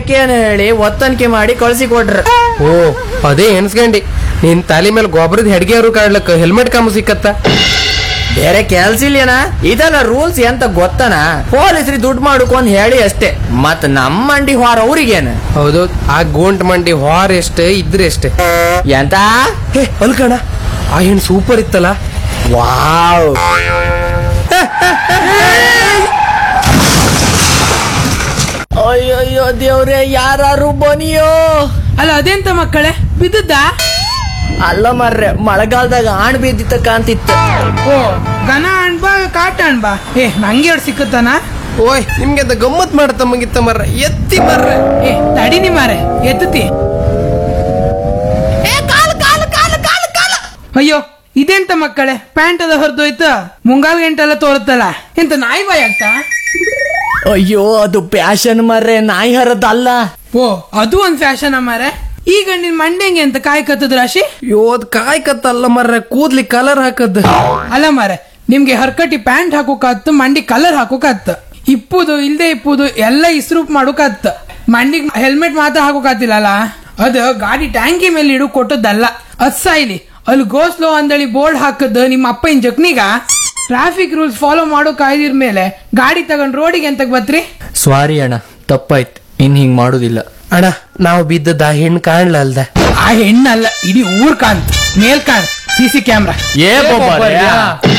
ಬೇಕೇನು ಹೇಳಿ ಒತ್ತನಿಕೆ ಮಾಡಿ ಕಳ್ಸಿ ಕೊಟ್ರ ಓ ಅದೇ ಎನ್ಸ್ಕಂಡಿ ನಿನ್ ತಲೆ ಮೇಲೆ ಗೊಬ್ಬರದ ಹೆಡ್ಗೆಯವರು ಕಾಡ್ಲಕ್ಕ ಹೆಲ್ಮೆಟ್ ಕಾಮು ಸಿಕ್ಕತ್ತ ಬೇರೆ ಕೆಲ್ಸ ಇಲ್ಲೇನ ಇದೆಲ್ಲ ರೂಲ್ಸ್ ಎಂತ ಗೊತ್ತನ ಪೊಲೀಸ್ರಿ ದುಡ್ಡು ಮಾಡ್ಕೊಂಡ್ ಹೇಳಿ ಅಷ್ಟೇ ಮತ್ ನಮ್ಮ ಮಂಡಿ ಹೊರ ಅವ್ರಿಗೇನು ಹೌದು ಆ ಗೋಂಟ್ ಮಂಡಿ ಹೊರ ಎಷ್ಟೇ ಇದ್ರೆ ಎಷ್ಟೇ ಎಂತ ಹೇ ಅಲ್ಕಣ ಆ ಹೆಣ್ ಸೂಪರ್ ಇತ್ತಲ್ಲ ವಾವ್ ಅಯ್ಯಯ್ಯೋ ದೇವ್ರೆ ಯಾರು ಬನಿಯೋ ಅಲ್ಲ ಅದೆಂತ ಮಕ್ಕಳೇ ಬಿದ್ದದ್ದಾ ಅಲ್ಲ ಮರ್ರೆ ಮಳೆಗಾಲದಾಗ ಆಣ್ ಬಿದ್ದಿತ್ತ ಕಾಂತಿತ್ತು ಓ ಗನ ಅಣ್ಬಾ ಕಾಟ ಅಣ್ಬಾ ಏ ನಂಗೆ ಎರಡು ಸಿಕ್ಕುತ್ತಾನ ಓಯ್ ನಿಮ್ಗೆ ಅಂತ ಗಮ್ಮತ್ ಮಾಡತ್ತ ಮುಗಿತ್ತ ಮರ್ರ ಎತ್ತಿ ಮರ್ರ ಏ ತಡಿನಿ ಮಾರೆ ಎತ್ತತಿ ಅಯ್ಯೋ ಇದೆಂತ ಮಕ್ಕಳೇ ಪ್ಯಾಂಟ್ ಅದ ಹೊರದೋಯ್ತು ಮುಂಗಾಲ್ ಗಂಟೆಲ್ಲ ತೋರುತ್ತಲ್ಲ ಎಂತ ನಾಯಿ ಬಾಯ್ ಆಗ್ತಾ ಅಯ್ಯೋ ಅದು ಪ್ಯಾಶನ್ ಮರ್ರೆ ನಾಯಿ ಹರದಲ್ಲ ಓ ಅದು ಒಂದ್ ಫ್ಯಾಷನ್ ಮಾರೆ ಈಗ ನಿನ್ ಮಂಡೆಂಗೆ ಅಂತ ಕಾಯ್ ಕತ್ತದ ರಾಶಿ ಯೋದ್ ಕಾಯ್ಕತ್ತಲ್ಲ ಮರ್ರ ಕೂದ್ಲಿ ಕಲರ್ ಹಾಕದ್ ಅಲ್ಲ ಮಾರೆ ನಿಮ್ಗೆ ಹರ್ಕಟಿ ಪ್ಯಾಂಟ್ ಹಾಕೋಕಾತ್ತು ಮಂಡಿ ಕಲರ್ ಹಾಕೋಕಾತ್ತು ಇಪ್ಪುದು ಇಲ್ದೆ ಇಪ್ಪುದು ಎಲ್ಲ ಇಸ್ರೂಪ್ ಮಾಡೋಕಾತ್ತು ಮಂಡಿಗ್ ಹೆಲ್ಮೆಟ್ ಮಾತ್ರ ಹಾಕೋಕಾತಿಲ್ಲಲ್ಲ ಅದು ಗಾಡಿ ಟ್ಯಾಂಕಿ ಮೇಲೆ ಇಡು ಕೊಟ್ಟದ್ದಲ್ಲ ಅದ್ ಸಾಯ್ಲಿ ಅಲ್ಲಿ ಗೋಸ್ಲೋ ಅಂದಳಿ ಬೋರ್ಡ್ ಹಾಕದ್ ನಿಮ್ಮ ಅಪ್ಪನ ಜಕ್ನಿಗ ಟ್ರಾಫಿಕ್ ರೂಲ್ಸ್ ಫಾಲೋ ಮಾಡೋ ಕಾಯ್ದಿರ್ ಮೇಲೆ ಗಾಡಿ ತಗೊಂಡ್ ರೋಡಿಗೆ ಎಂತಕ್ ಬತ್ರಿ ಸಾರಿ ಅಣ್ಣ ತಪ್ಪಾಯ್ತು ಇನ್ ಹಿಂಗ್ ಮಾಡುದಿಲ್ಲ ಅಣ್ಣ ನಾವು ಬಿದ್ದದ ಆ ಹೆಣ್ ಕಾಣ್ಲ ಅಲ್ದ ಆ ಹೆಣ್ಣಲ್ಲ ಇಡೀ ಊರ್ ಕಾಂತ್ ಮೇಲ್ ಕಾಣ್ ಸಿ ಸಿ ಕ್ಯಾಮ್ರಾ ಏ